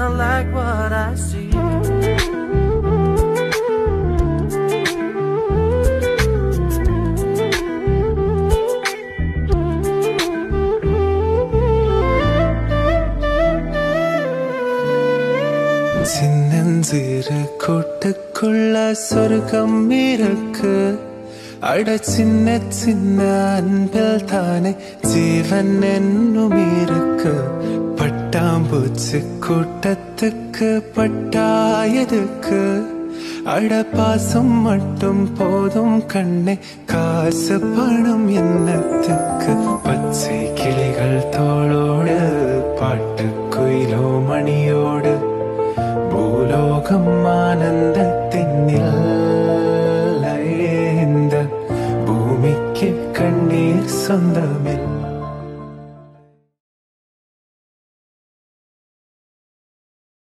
kinda like what I see. சின்னஞ்சிறு கூட்டுக்குள்ள சொர்க்கம் இருக்கு அட சின்ன சின்ன அன்பில் தானே ஜீவன் என்னும் இருக்கு பட்டாம்பூச்சி கூட்டத்துக்கு பட்டாயதுக்கு அட பாசம் மட்டும் போதும் கண்ணே காசு பணம் என்னத்துக்கு பச்சை கிளிகள் தோளோடு பாட்டு குயிலோ மணியோடு பூலோகம் ஆனந்தத்தின் இந்த பூமிக்கு கண்ணீர் சொந்தம்